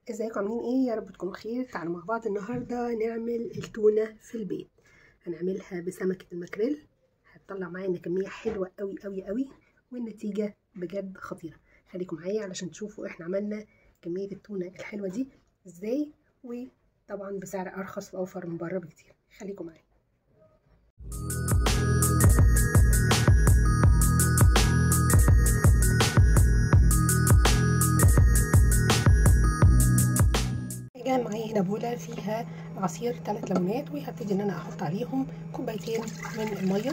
ازيكم عاملين ايه يا رب تكونوا بخير تعالوا مع بعض النهارده نعمل التونه في البيت هنعملها بسمكه الماكريل هتطلع معانا كميه حلوه قوي قوي قوي والنتيجه بجد خطيره خليكم معايا علشان تشوفوا احنا عملنا كميه التونه الحلوه دي ازاي وطبعا بسعر ارخص واوفر من بره بكتير خليكم معايا جاي معايا هنا بوله فيها عصير ثلاث ليمونات وهبتدي ان انا احط عليهم كوبايتين من الميه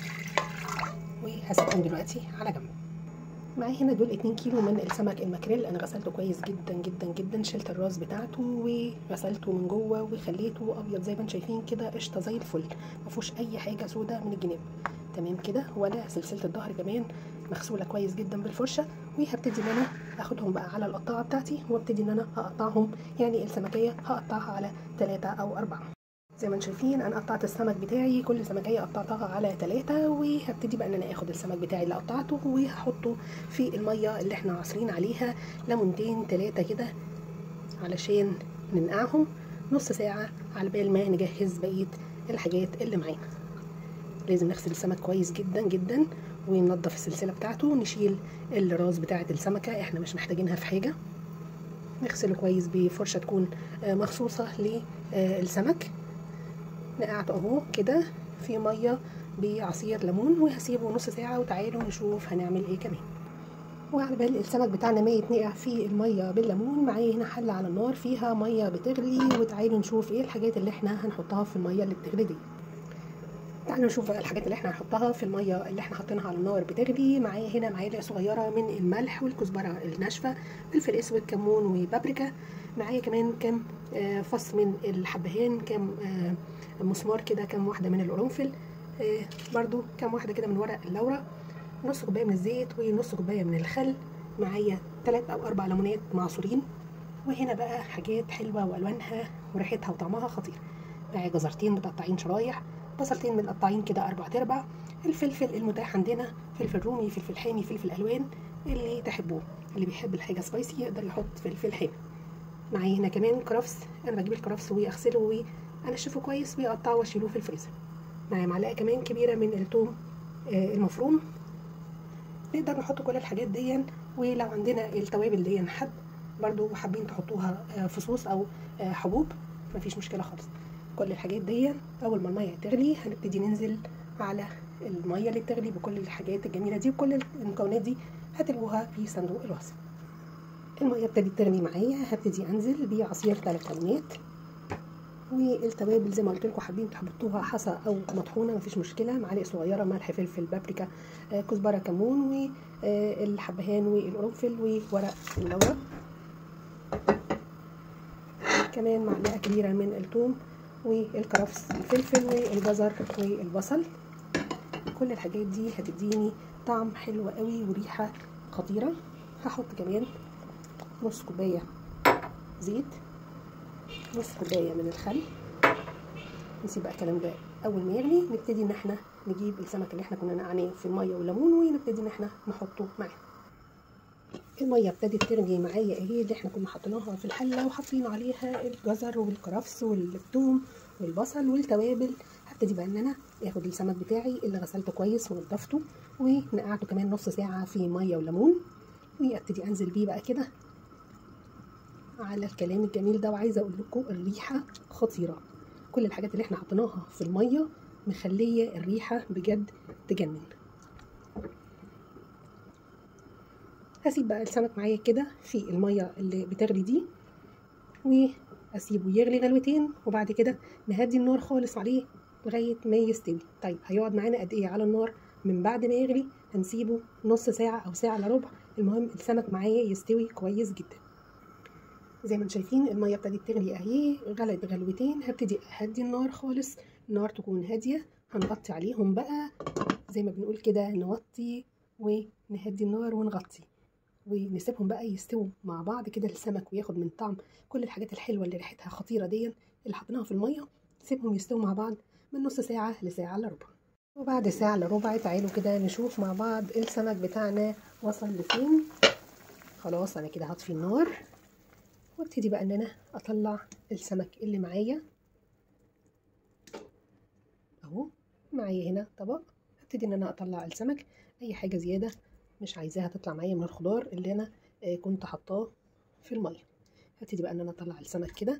وهسيبهم دلوقتي على جنب معايا هنا دول 2 كيلو من السمك الماكريل انا غسلته كويس جدا جدا جدا شلت الراس بتاعته وغسلته من جوه وخليته ابيض زي ما انتم شايفين كده قشطه زي الفل ما فيهوش اي حاجه سودا من الجناب تمام كده ولا سلسله الظهر كمان مغسوله كويس جدا بالفرشه وهبتدي ان انا اخدهم بقى على القطاعه بتاعتي وابتدي ان انا هقطعهم يعني السمكيه هقطعها على ثلاثة او أربعة زي ما انتم شايفين انا قطعت السمك بتاعي كل سمكيه قطعتها على ثلاثة وهبتدي بقى ان انا اخد السمك بتاعي اللي قطعته وهحطه في الميه اللي احنا عاصرين عليها ليمونتين ثلاثة كده علشان ننقعهم نص ساعه على بال ما نجهز بقيه الحاجات اللي معانا لازم نغسل السمك كويس جدا جدا وننضف السلسله بتاعته ونشيل الراس بتاعه السمكه احنا مش محتاجينها في حاجه نغسله كويس بفرشه تكون مخصوصه للسمك نقعته اهو كده في ميه بعصير ليمون وهسيبه نص ساعه وتعالوا نشوف هنعمل ايه كمان وعلى بال السمك بتاعنا ما يتنقع في الميه بالليمون معايا هنا حله على النار فيها ميه بتغلي وتعالوا نشوف ايه الحاجات اللي احنا هنحطها في الميه اللي بتغلي دي تعالوا نشوف بقى الحاجات اللي احنا هنحطها في الميه اللي احنا حاطينها على النار بتغلي معايا هنا معالق صغيره من الملح والكزبره الناشفه فلفل اسود كمون وبابريكا معايا كمان كام فص من الحبهان كام مسمار كده كام واحده من القرنفل برضو كام واحده كده من ورق اللورا نص كوبايه من الزيت ونص كوبايه من الخل معايا ثلاث او اربع ليمونات معصورين وهنا بقى حاجات حلوه والوانها وريحتها وطعمها خطير معايا جزرتين متقطعين شرايح بصلتين متقطعين كده اربع ارباع الفلفل المتاح عندنا فلفل رومي فلفل حامي فلفل الوان اللي تحبوه اللي بيحب الحاجه سبايسي يقدر يحط فلفل حامي معايا هنا كمان كرفس انا بجيب الكرفس واغسله وانشفه كويس واقطعه واشيله في الفريزر معايا معلقه كمان كبيره من الثوم المفروم نقدر نحط كل الحاجات دي ولو عندنا التوابل دي حب برضو حابين تحطوها في صوص او حبوب مفيش مشكله خالص كل الحاجات دي اول ما الميه تغلي هنبتدي ننزل على الميه اللي بتغلي بكل الحاجات الجميله دي وكل المكونات دي هتلاقوها في صندوق الوصف الميه ابتدت تغلي معايا هبتدي انزل بعصير ثلاث ليمونات والتوابل زي ما قلت لكم حابين تحطوها حصى او مطحونه مفيش مشكله معالق صغيره ملح فلفل بابريكا آه كزبره كمون والحبهان والقرنفل وورق اللورا كمان معلقه كبيره من الثوم والكرفس الفلفل والجزر والبصل كل الحاجات دي هتديني طعم حلو قوي وريحه خطيره هحط كمان نص كوبايه زيت نص كوبايه من الخل نسيب بقى الكلام ده اول ما يغلي نبتدي ان احنا نجيب السمك اللي احنا كنا نقعناه في الميه والليمون ونبتدي ان احنا نحطه معاه الميه ابتدت تغلي معايا اهي اللي احنا كنا حاطيناها في الحله وحاطين عليها الجزر والكرفس والثوم والبصل والتوابل هبتدي بقى ان انا اخد السمك بتاعي اللي غسلته كويس ونضفته ونقعته كمان نص ساعه في ميه وليمون وابتدي انزل بيه بقى كده على الكلام الجميل ده وعايزه اقول لكم الريحه خطيره كل الحاجات اللي احنا حطيناها في الميه مخليه الريحه بجد تجنن هسيب بقى السمك معايا كده في الميه اللي بتغلي دي واسيبه يغلي غلوتين وبعد كده نهدي النار خالص عليه لغايه ما يستوي طيب هيقعد معانا قد ايه على النار من بعد ما يغلي هنسيبه نص ساعه او ساعه الا ربع المهم السمك معايا يستوي كويس جدا زي ما انتم شايفين الميه ابتدت تغلي اهي غلت غلوتين هبتدي اهدي النار خالص النار تكون هاديه هنغطي عليهم بقى زي ما بنقول كده نوطي ونهدي النار ونغطي ونسيبهم بقى يستووا مع بعض كده السمك وياخد من طعم كل الحاجات الحلوه اللي ريحتها خطيره دي اللي حطيناها في الميه نسيبهم يستووا مع بعض من نص ساعه لساعه الا ربع وبعد ساعه الا ربع تعالوا كده نشوف مع بعض السمك بتاعنا وصل لفين خلاص انا كده هطفي النار وابتدي بقى ان انا اطلع السمك اللي معايا اهو معايا هنا طبق هبتدي ان انا اطلع السمك اي حاجه زياده مش عايزاها تطلع معايا من الخضار اللي انا آه، كنت حطاه في الميه هبتدي بقى ان انا اطلع السمك كده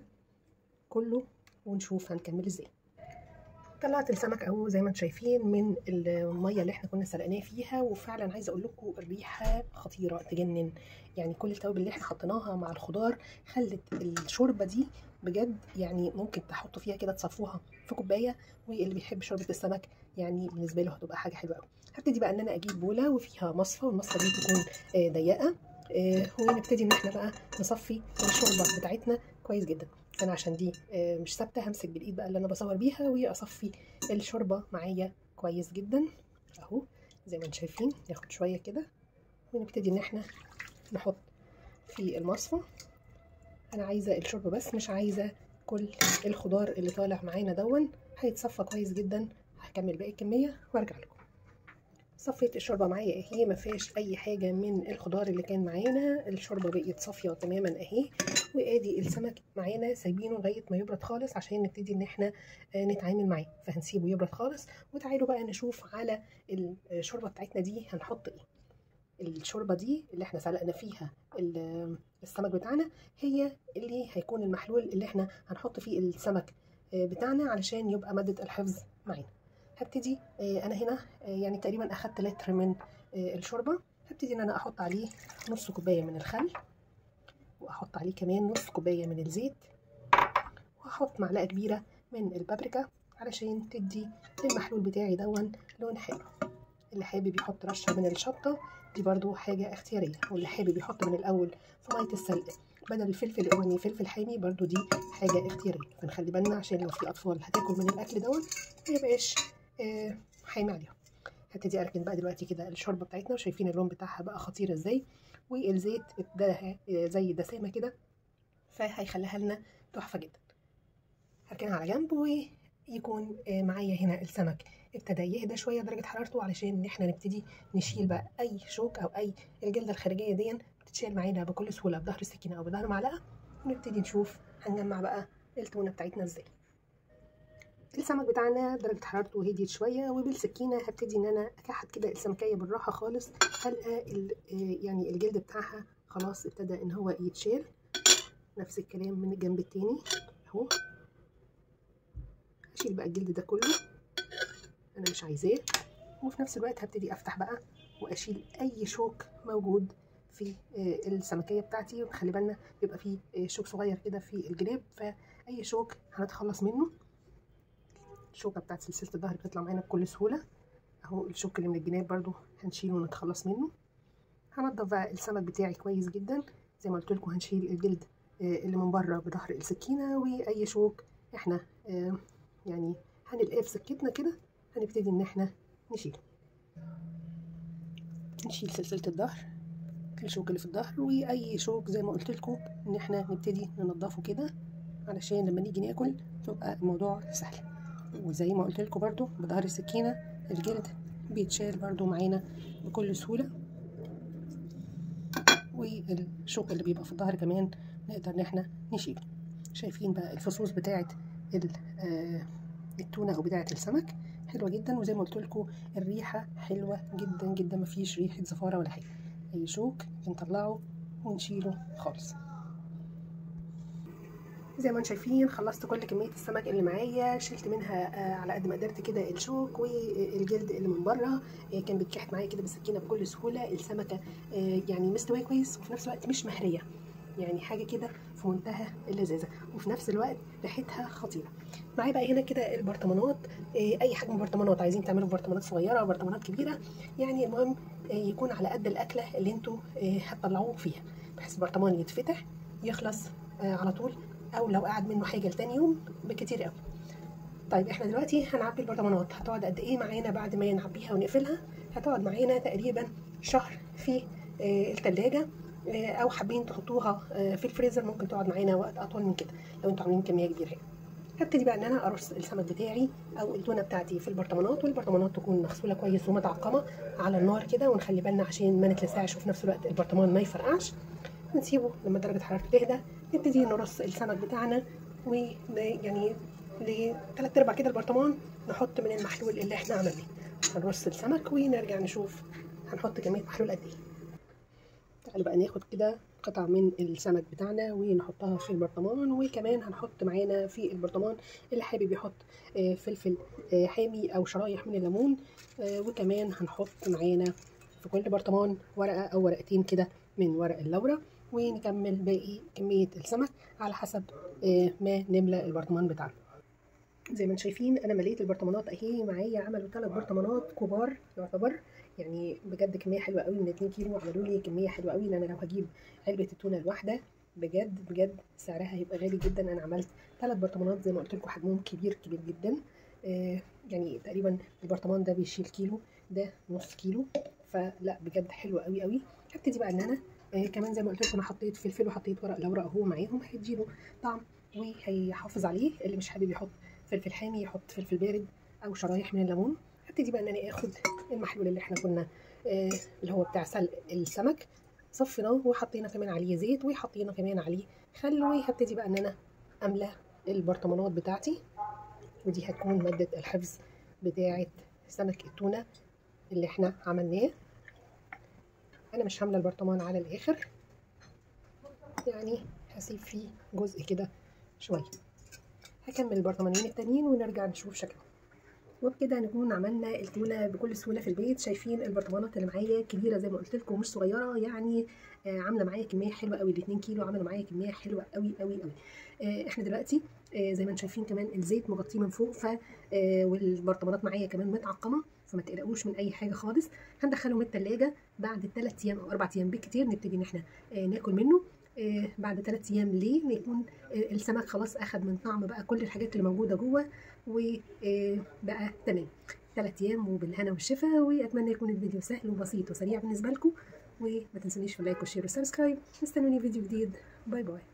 كله ونشوف هنكمل ازاي طلعت السمك اهو زي ما انتم شايفين من الميه اللي احنا كنا سلقناه فيها وفعلا عايزه اقول لكم الريحه خطيره تجنن يعني كل التوابل اللي احنا حطيناها مع الخضار خلت الشوربه دي بجد يعني ممكن تحطوا فيها كده تصفوها في كوبايه واللي بيحب شوربه السمك يعني بالنسبه له هتبقى حاجه حلوه قوي هبتدي بقى ان انا اجيب بوله وفيها مصفى والمصفى دي تكون آه، ضيقه آه، ونبتدي ان احنا بقى نصفي الشوربه بتاعتنا كويس جدا انا عشان دي آه، مش ثابته همسك بالايد بقى اللي انا بصور بيها واصفي الشوربه معايا كويس جدا اهو زي ما انتم شايفين ناخد شويه كده ونبتدي ان احنا نحط في المصفى انا عايزه الشوربه بس مش عايزه كل الخضار اللي طالع معانا دون هيتصفى كويس جدا هكمل باقي الكميه وارجع لكم صفيت الشوربه معايا اهي ما فيهاش اي حاجه من الخضار اللي كان معانا الشوربه بقت صافيه تماما اهي وادي السمك معانا سايبينه لغايه ما يبرد خالص عشان نبتدي ان احنا آه، نتعامل معاه فهنسيبه يبرد خالص وتعالوا بقى نشوف على الشوربه بتاعتنا دي هنحط ايه الشوربه دي اللي احنا سلقنا فيها ال- السمك بتاعنا هي اللي هيكون المحلول اللي احنا هنحط فيه السمك آه، بتاعنا علشان يبقى ماده الحفظ معانا هبتدي آه، انا هنا آه، يعني تقريبا اخدت لتر من آه، الشوربه هبتدي ان انا احط عليه نص كوبايه من الخل واحط عليه كمان نص كوبايه من الزيت وهحط معلقه كبيره من البابريكا علشان تدي المحلول بتاعي دون لون حلو اللي حابب يحط رشه من الشطه دي برضو حاجه اختياريه واللي حابب يحط من الاول في ميه السلق بدل الفلفل الالواني فلفل حامي برضو دي حاجه اختياريه فنخلي بالنا عشان لو في اطفال هتاكل من الاكل دون ما يبقاش آه، حامي عليهم هبتدي اركن بقى دلوقتي كده الشوربه بتاعتنا وشايفين اللون بتاعها بقى خطير ازاي والزيت اداها آه، زي دسامه كده فهيخليها لنا تحفه جدا هركنها على جنب ويكون آه، معايا هنا السمك ابتدى يهدى شويه درجه حرارته علشان ان احنا نبتدي نشيل بقى اي شوك او اي الجلده الخارجيه دي بتتشال معانا بكل سهوله بظهر السكينه او بظهر معلقه ونبتدي نشوف هنجمع بقى التونه بتاعتنا ازاي السمك بتاعنا درجة حرارته هديت شوية وبالسكينة هبتدي ان انا اكحت كده السمكية بالراحة خالص هلقى ال- آه يعني الجلد بتاعها خلاص ابتدى ان هو يتشال نفس الكلام من الجنب التاني اهو هشيل بقى الجلد ده كله انا مش عايزاه وفي نفس الوقت هبتدي افتح بقى واشيل اي شوك موجود في آه، السمكية بتاعتي وخلي بالنا بيبقى فيه آه، شوك صغير كده في الجناب فاي شوك هنتخلص منه الشوكه بتاعت سلسله الظهر بتطلع معانا بكل سهوله اهو الشوك اللي من الجناب برضو هنشيله ونتخلص منه هنضف بقى السمك بتاعي كويس جدا زي ما قلت لكم هنشيل الجلد آه، اللي من بره بظهر السكينه واي شوك احنا آه، يعني هنلقاه في سكتنا كده هنبتدي ان احنا نشيله نشيل سلسله الظهر الشوك اللي في الظهر واي شوك زي ما قلت لكم ان احنا نبتدي ننضفه كده علشان لما نيجي ناكل تبقى الموضوع سهل وزي ما قلت لكم برضو بظهر السكينه الجلد بيتشال برضو معانا بكل سهوله والشوك اللي بيبقى في الظهر كمان نقدر ان احنا نشيله شايفين بقى الفصوص بتاعه ال- آه، التونه او بتاعه السمك حلوه جدا وزي ما قلت لكم الريحه حلوه جدا جدا مفيش ريحه زفاره ولا حاجه اي شوك بنطلعه ونشيله خالص زي ما انتم شايفين خلصت كل كميه السمك اللي معايا شلت منها آه، على قد ما قدرت كده الشوك والجلد اللي من بره آه، كان بيتكحت معايا كده بالسكينه بكل سهوله السمكه آه، يعني مستويه كويس وفي نفس الوقت مش مهريه يعني حاجه كده في منتهى اللذاذه وفي نفس الوقت ريحتها خطيره معايا بقى هنا كده البرطمانات آه، اي حجم برطمانات عايزين تعملوا برطمانات صغيره او برطمانات كبيره يعني المهم آه، يكون على قد الاكله اللي انتوا آه، هتطلعوه فيها بحيث البرطمان يتفتح يخلص آه، على طول او لو قعد منه حاجه لتاني يوم بكتير قوي طيب احنا دلوقتي هنعبي البرطمانات هتقعد قد ايه معانا بعد ما نعبيها ونقفلها هتقعد معانا تقريبا شهر في آه، التلاجة آه، او حابين تحطوها آه، في الفريزر ممكن تقعد معانا وقت اطول من كده لو انتوا عاملين كميه كبيره يعني. هبتدي بقى ان انا ارص السمك بتاعي او التونه بتاعتي في البرطمانات والبرطمانات تكون مغسوله كويس ومتعقمه على النار كده ونخلي بالنا عشان ما نتلسعش وفي نفس الوقت البرطمان ما يفرقعش ونسيبه لما درجه حرارته تهدى نبتدي نرص السمك بتاعنا و يعني لثلاث ارباع كده البرطمان نحط من المحلول اللي احنا عملناه هنرص السمك ونرجع نشوف هنحط كميه محلول قد ايه تعالوا بقى ناخد كده قطع من السمك بتاعنا ونحطها في البرطمان وكمان هنحط معانا في البرطمان اللي حابب يحط فلفل حامي او شرايح من الليمون وكمان هنحط معانا في كل برطمان ورقه او ورقتين كده من ورق اللورة ونكمل باقي كميه السمك على حسب ما نملى البرطمان بتاعنا زي ما انتم شايفين انا مليت البرطمانات اهي معايا عملوا ثلاث برطمانات كبار يعتبر يعني بجد كميه حلوه قوي من 2 كيلو عملوا لي كميه حلوه قوي ان انا لو هجيب علبه التونه الواحده بجد بجد سعرها هيبقى غالي جدا انا عملت ثلاث برطمانات زي ما قلت لكم حجمهم كبير كبير جدا آه يعني تقريبا البرطمان ده بيشيل كيلو ده نص كيلو فلا بجد حلو قوي قوي هبتدي بقى ان انا آه كمان زي ما قلت لكم انا حطيت فلفل وحطيت ورق لورا اهو معاهم هيديله طعم وهيحافظ عليه اللي مش حابب يحط فلفل حامي يحط فلفل بارد او شرايح من الليمون هبتدي بقى ان انا اخد المحلول اللي احنا كنا آه اللي هو بتاع سلق السمك صفيناه وحطينا كمان عليه زيت وحطينا كمان عليه خل وهبتدي بقى ان انا املى البرطمانات بتاعتي ودي هتكون ماده الحفظ بتاعه سمك التونه اللي احنا عملناه انا مش هامله البرطمان على الاخر يعني هسيب فيه جزء كده شويه هكمل البرطمانين التانيين ونرجع نشوف شكلهم وبكده نكون عملنا التونه بكل سهوله في البيت شايفين البرطمانات اللي معايا كبيره زي ما قلت لكم مش صغيره يعني آه عامله معايا كميه حلوه قوي ال 2 كيلو عملوا معايا كميه حلوه قوي قوي قوي آه احنا دلوقتي آه زي ما انتم شايفين كمان الزيت مغطيه من فوق ف والبرطمانات معايا كمان متعقمه فما تقلقوش من اي حاجه خالص هندخلهم التلاجة بعد 3 ايام او 4 ايام بالكتير نبتدي ان احنا ناكل منه آه بعد ثلاث ايام ليه يكون آه السمك خلاص اخد من طعم بقى كل الحاجات اللي موجوده جوه وبقى تمام ثلاث ايام وبالهنا والشفا واتمنى يكون الفيديو سهل وبسيط وسريع بالنسبه لكم وما تنسونيش في اللايك والشير والسبسكرايب استنوني فيديو جديد باي باي